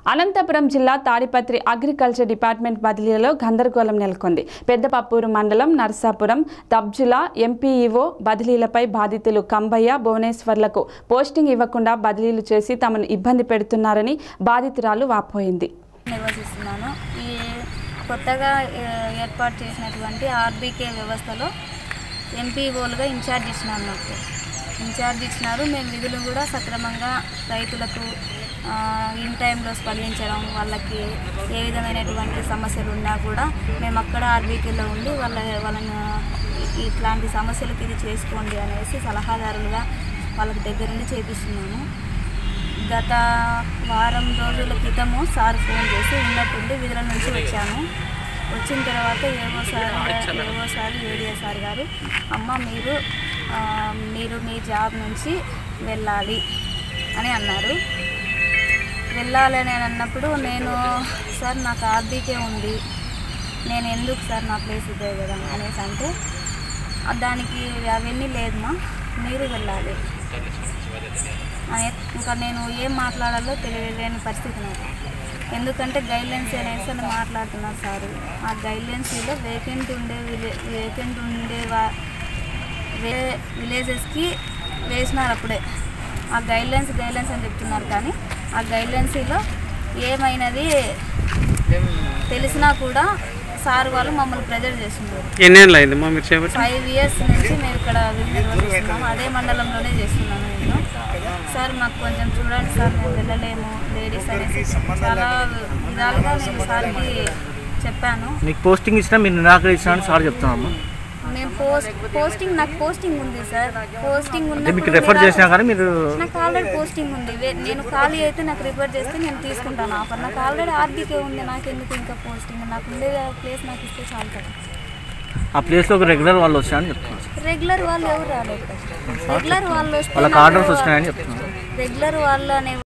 అనంతపురం జిల్లా Tadipatri agriculture department బదిలీలలో గందరగోళం నెలకొంది పెద్దపప్పూరు మండలం నర్సాపురం తబ్జుల ఎంపీఈఓ బదిలీలపై బాధితులు కంబయ్య భువనేశ్వర్లకు పోస్టింగ్ ఇవ్వకుండా బదిలీలు చేసి తమను ఇబ్బంది పెడుతున్నారని బాధితురాలు వాపోయింది నిర్వహిస్తున్నాను ఈ కొత్తగా ఏ, ఏర్పాటు చేసినటువంటి ఆర్బీకే వ్యవస్థలో ఎంపీఓలుగా ఇన్ఛార్జ్ ఇచ్చినారు నాకు ఇన్ఛార్జ్ ఇచ్చినారు మేము విధులు కూడా సక్రమంగా రైతులకు ఆ, ఇన్ టైంలో స్పందించడం వాళ్ళకి ఏ విధమైనటువంటి సమస్యలు ఉన్నా కూడా మేము అక్కడ ఆర్బీకేలో ఉండి వాళ్ళ వాళ్ళని ఇ- ఇట్లాంటి సమస్యలకు ఇది చేసుకోండి అనేసి సలహాదారులుగా వాళ్ళకి దగ్గరుండి చేపిస్తున్నాను గత వారం రోజుల క్రితము సార్ ఫోన్ చేసి ఉన్నట్టుండి విధుల నుంచి వచ్చాను వచ్చిన తర్వాత ఏవో సార్ ఏవో సార్ ఏడియో సార్ గారు అమ్మ మీరు ఆ, మీరు మీ జాబ్ నుంచి వెళ్ళాలి అని అన్నారు వెళ్ళాలి అని అన్నప్పుడు నేను సార్ నాకు ఆర్బీకే ఉంది నేను ఎందుకు సార్ నా ప్లేస్ ఇదే కదా అనేసి అంటే "ఆ, దానికి అవన్నీ లేదమ్మా మీరు వెళ్ళాలి అని ఇంకా నేను ఏం మాట్లాడాలో తెలియలేని పరిస్థితి నాకు ఎందుకంటే గైడ్లైన్స్ అనేసి అని మాట్లాడుతున్నారు సార్ ఆ గైడ్లైన్స్లో వేకెంట్ ఉండే విలే వేకెంట్ ఉండే వా వే విలేజెస్కి వేసినారు అప్పుడే ఆ గైడ్లైన్స్ గైడ్లైన్స్ అని చెప్తున్నారు కానీ ఆ గైడ్లైన్స్లో ఏమైనది తెలిసినా కూడా సార్ వాళ్ళు మమ్మల్ని ప్రెజర్ చేస్తున్నారు ఎన్నేళ్ళు అయిందమ్మా మీరు చేపట్టి ఫైవ్ ఇయర్స్ నుంచి మేము ఇక్కడ విధి నిర్వహిస్తున్నాము అదే మండలంలోనే చేస్తున్నాను నేను సార్ మాకు కొంచెం చూడండి సార్ మేము వెళ్ళలేము లేడీస్ అనేసి చాలా విధాలుగా నేను సార్కి చెప్పాను మీకు పోస్టింగ్ ఇచ్చినా మీరు నిరాకరించినా అని సార్ చెప్తున్నాము నేను పోస్ట్ పోస్టింగ్ నాకు పోస్టింగ్ ఉంది సార్ పోస్టింగ్ అంటే మీకు ఉన్నప్పుడు రెఫర్ చేసినా కానీ మీరు నాకు ఆల్రెడీ పోస్టింగ్ ఉంది వే- నేను ఖాళీ అయితే నాకు రిఫర్ చేస్తే నేను తీసుకుంటాను ఆఫర్ నాకు ఆల్రెడీ ఆర్బీకే ఉంది నాకు ఎందుకు ఇంకా పోస్టింగ్ నాకు ఉండే ప్లేస్ నాకు ఇస్తే చాలు కదా ఆ ప్లేస్లో ఒక రెగ్యులర్ వాళ్ళు వచ్చారని చెప్తున్నారు రెగ్యులర్ వాళ్ళు ఎవరు రాలేదు రెగ్యులర్ వాళ్ళు వస్తే వాళ్ళకి నాకు- ఆర్డర్స్ వచ్చినాయని చెప్తున్నారు రెగ్యులర్ వాళ్ళు అనే